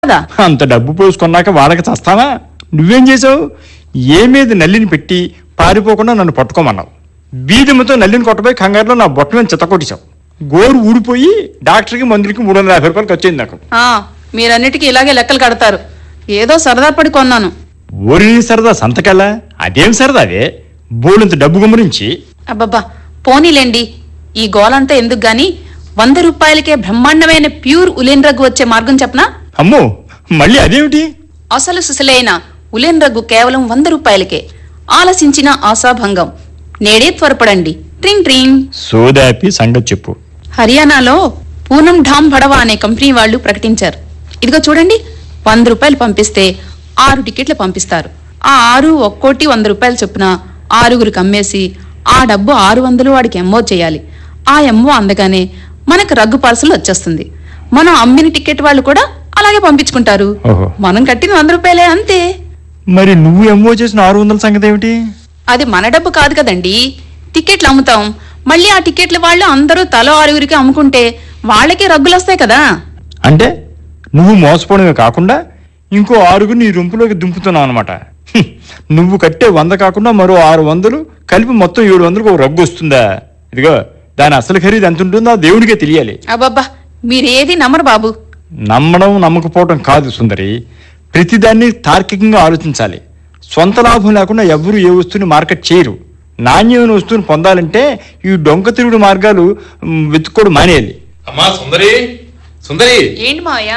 కదా అంత డబ్బు పోసుకున్నాక వాళ్ళకి చస్తావా నువ్వేం చేసావు ఏ మీద నల్లిని పెట్టి పారిపోకుండా నన్ను పట్టుకోమన్నావు బీదముతో నల్లిని కొట్టబోయి కంగారులో నా బొట్ట మీద చెత్త కొట్టేశావు గోరు ఊడిపోయి డాక్టర్కి మందులకి మూడు వందల యాభై రూపాయలు ఖర్చు అయింది నాకు ఆ మీరన్నిటికీ ఇలాగే లెక్కలు కడతారు ఏదో సరదా పడి కొన్నాను ఓరి సరదా సంతకెళ్ళా అదేం సరదా అదే బోళ్ళంత డబ్బు గుమరించి అబ్బబ్బా పోనీలేండి ఈ గోలంతా ఎందుకు గాని వంద రూపాయలకే బ్రహ్మాండమైన ప్యూర్ ఉలెన్ రగ్గు వచ్చే మార్గం చెప్పనా అమ్మో మళ్ళీ అదేమిటి అసలు సుసలైన ఉలెన్ రగ్గు కేవలం వంద రూపాయలకే ఆలసించిన ఆశాభంగం నేడే త్వరపడండి ట్రింగ్ ట్రింగ్ సోదాపి సంగతి చెప్పు హర్యానాలో పూనం ఢామ్ భడవా అనే కంపెనీ వాళ్ళు ప్రకటించారు ఇదిగో చూడండి వంద రూపాయలు పంపిస్తే ఆరు టికెట్లు పంపిస్తారు ఆ ఆరు ఒక్కోటి వంద రూపాయలు చొప్పున ఆరుగురికి అమ్మేసి ఆ డబ్బు ఆరు వందలు వాడికి ఎమ్మో చేయాలి ఆ ఎమ్మో అందగానే మనకు రగ్గు పార్సల్ వచ్చేస్తుంది మనం అమ్మిన టికెట్ వాళ్ళు కూడా అలాగే పంపించుకుంటారు ఓహో. మనం కట్టిన వంద రూపాయలే అంతే మరి నువ్వు ఎంఓ చేసిన ఆరు వందల సంగతి ఏమిటి అది మన డబ్బు కాదు కదండి టికెట్లు అమ్ముతాం మళ్ళీ ఆ టికెట్ల వాళ్ళు అందరూ తలో ఆరుగురికి అమ్ముకుంటే వాళ్ళకి రగ్గులు వస్తాయి కదా అంటే నువ్వు మోసపోవడమే కాకుండా ఇంకో ఆరుగురు నీ రొంపులోకి దుంపుతున్నావు అనమాట నువ్వు కట్టే వంద కాకుండా మరో ఆరు వందలు కలిపి మొత్తం ఏడు వందలకు ఒక రగ్గు వస్తుందా ఇదిగో దాని అసలు ఖరీదు ఎంత ఉంటుందో ఆ దేవుడికే తెలియాలి అబ్బబ్బా మీరేది నమ్మరు బాబు నమ్మడం నమ్మకపోవడం కాదు సుందరి ప్రతిదాన్ని తార్కికంగా ఆలోచించాలి సొంత లాభం లేకుండా ఎవ్వరూ ఏ వస్తువుని మార్కెట్ చేయరు నాణ్యమైన వస్తువుని పొందాలంటే ఈ డొంక తిరుగుడు మార్గాలు మ్, వెతుక్కోవడం మానేయాలి అమ్మా సుందరి సుందరి ఏంటి మావయ్య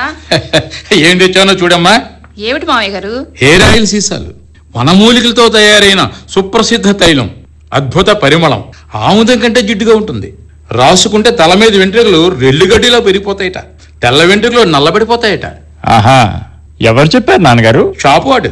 ఏం తెచ్చానో చూడమ్మా ఏమిటి మావయ్య గారు హెయిర్ ఆయిల్ సీసాలు వనమూలికలతో తయారైన సుప్రసిద్ధ తైలం అద్భుత పరిమళం ఆముదం కంటే జిడ్డుగా ఉంటుంది రాసుకుంటే తల మీద వెంట్రుకలు రెల్లుగడ్డిలో పెరిగిపోతాయట తెల్ల వెంట్రుకలు నల్లబడిపోతాయట ఆహా ఎవరు చెప్పారు నాన్నగారు షాపు వాడు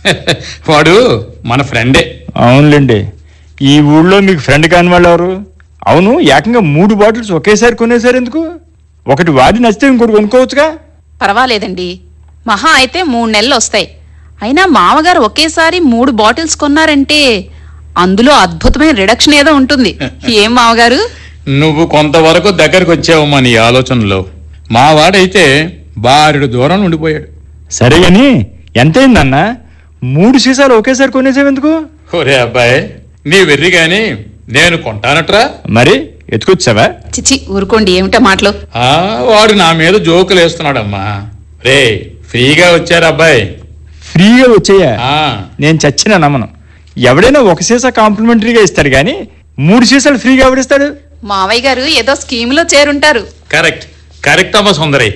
వాడు మన ఫ్రెండే అవునులేండి ఈ ఊళ్ళో మీకు ఫ్రెండ్ కాని వాళ్ళు ఎవరు అవును ఏకంగా మూడు బాటిల్స్ ఒకేసారి కొనేసారు ఎందుకు ఒకటి వాడి నచ్చితే ఇంకోటి కొనుక్కోవచ్చుగా పర్వాలేదండి మహా అయితే మూడు నెలలు వస్తాయి అయినా మామగారు ఒకేసారి మూడు బాటిల్స్ కొన్నారంటే అందులో అద్భుతమైన రిడక్షన్ ఏదో ఉంటుంది ఏం మామగారు నువ్వు కొంతవరకు దగ్గరకు వచ్చావమ్మా నీ ఆలోచనలో మా వాడైతే బారెడు దూరం ఉండిపోయాడు సరే గాని ఎంతైందన్న మూడు సీసాలు ఒకేసారి కొనేసావు ఎందుకు ఒరే అబ్బాయి నీ వెర్రి గాని నేను కొంటానట్రా మరి ఎత్తుకొచ్చావా చిచి ఊరుకోండి ఏమిటో మాటలు ఆ వాడు నా మీద జోకులు వేస్తున్నాడమ్మా రే ఫ్రీగా వచ్చారు అబ్బాయి ఫ్రీగా వచ్చేయా ఆ నేను చచ్చిన నమ్మను ఎవడైనా ఒక సీసా కాంప్లిమెంటరీగా ఇస్తాడు కానీ మూడు సీసాలు ఫ్రీగా ఎవడిస్తాడు మావయ్య గారు ఏదో స్కీమ్ లో చేరుంటారు కరెక్ట్ కరెక్ట్ అమ్మా సుందరి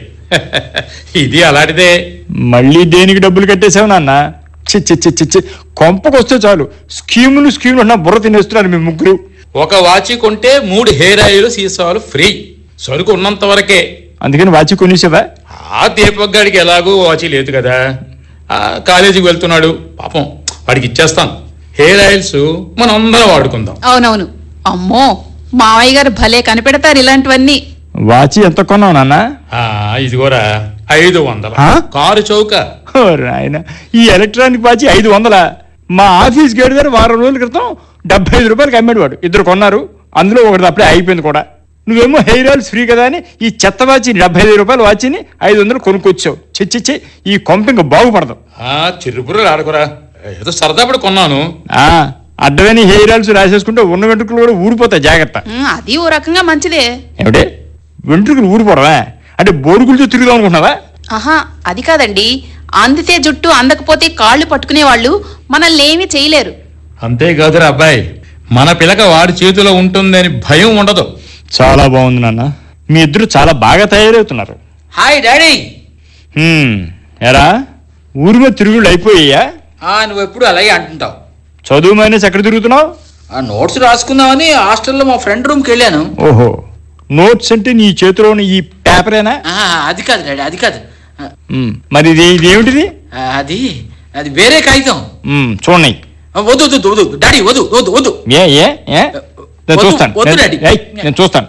ఇది అలాంటిదే మళ్ళీ దేనికి డబ్బులు కట్టేసావు నాన్న చి చి చి చి చి కొంపకొస్తే చాలు స్కీములు స్కీములు అన్న బుర్ర తినేస్తున్నారు మీ ముగ్గురు ఒక వాచి కొంటే మూడు హెయిర్ ఆయిల్ సీసాలు ఫ్రీ సరుకు ఉన్నంత వరకే అందుకని వాచి కొనేసావా ఆ దీపక్ గాడికి ఎలాగో వాచి లేదు కదా ఆ కాలేజీకి వెళ్తున్నాడు పాపం వాడికి ఇచ్చేస్తాను హెయిర్ ఆయిల్స్ మనం అందరం వాడుకుందాం అవునవును అమ్మో మావయ్య గారు భలే కనిపెడతారు ఇలాంటివన్నీ వాచి ఎంత కొన్నావు నాన్న ఆ ఇదిగోరా ఐదు వందల ఆ? కారు చౌక ఓ రాయన ఈ ఎలక్ట్రానిక్ వాచి ఐదు వందల మా ఆఫీస్ గేడు గారు వారం రోజుల క్రితం డెబ్బై ఐదు రూపాయలకి అమ్మాడు వాడు ఇద్దరు కొన్నారు అందులో ఒకటి అప్పుడే అయిపోయింది కూడా నువ్వేమో హెయిర్ ఆయిల్స్ ఫ్రీ కదా అని ఈ చెత్త వాచి డెబ్బై ఐదు రూపాయల వాచిని ఐదు వందలు కొనుక్కొచ్చావు చిచ్చిచ్చి ఈ కొంప ఇంకా బాగుపడదు ఆ చిరుపురు ఆడుకోరా ఏదో సరదాపడి కొన్నాను ఆ అడ్డమైన హెయిర్ ఆయిల్స్ రాసేసుకుంటే ఉన్న వెంట్రుకలు కూడా ఊడిపోతాయి జాగ్రత్త ఉమ్, అది ఓ రకంగా మంచిదే ఏమిటే వెంట్రుకలు ఊడిపోవడమా అంటే బోరుగులతో తిరుగుదాం అనుకుంటున్నావా ఆహా అది కాదండి అందితే జుట్టు అందకపోతే కాళ్ళు పట్టుకునే వాళ్ళు మనల్ని ఏమీ చేయలేరు అంతేకాదురా అబ్బాయి మన పిలక వాడి చేతిలో ఉంటుందని భయం ఉండదు చాలా బాగుంది నాన్న మీ ఇద్దరు చాలా బాగా తయారవుతున్నారు హాయ్ డాడీ హ్మ్, ఎరా ఊరి మీద తిరుగుళ్ళు అయిపోయాయా ఆ నువ్వు ఎప్పుడు అలాగే అంటుంటావు చదువు మైనస్ ఎక్కడ తిరుగుతున్నావు ఆ నోట్స్ రాసుకుందామని హాస్టల్లో మా ఫ్రెండ్ రూమ్కి వెళ్ళాను ఓహో నోట్స్ అంటే నీ చేతిలో ఉన్న ఈ పేపరేనా ఆ, అది కాదు డాడీ అది కాదు ఆ, హ్మ్, మరి ఇది ఇది ఏమిటిది ఆ, అది అది వేరే కాగితం హ్మ్, చూడండి ఆ, వద్దు వద్దు వద్దు డాడీ వద్దు వద్దు వద్దు ఏ ఏ ఏ నేను వద్దు, చూస్తాను వద్దు, నేను- డాడీ. ఏయ్, నేను చూస్తాను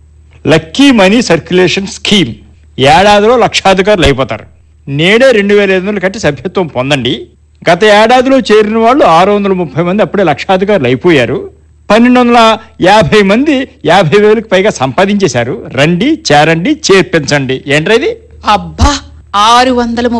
లక్కీ మనీ సర్క్యులేషన్ స్కీమ్ ఏడాదిలో లక్షాధికారులు అయిపోతారు నేడే రెండు వేల ఐదు వందలు కట్టి సభ్యత్వం పొందండి గత ఏడాదిలో చేరిన వాళ్ళు ఆరు వందల ముప్పై మంది అప్పుడే లక్షాధికారులు అయిపోయారు పన్నెండు వందల యాభై మంది యాభై వేలకు పైగా సంపాదించేశారు రండి చేరండి చేర్పించండి ఏంట్రా ఇది అబ్బా ఆరు వందల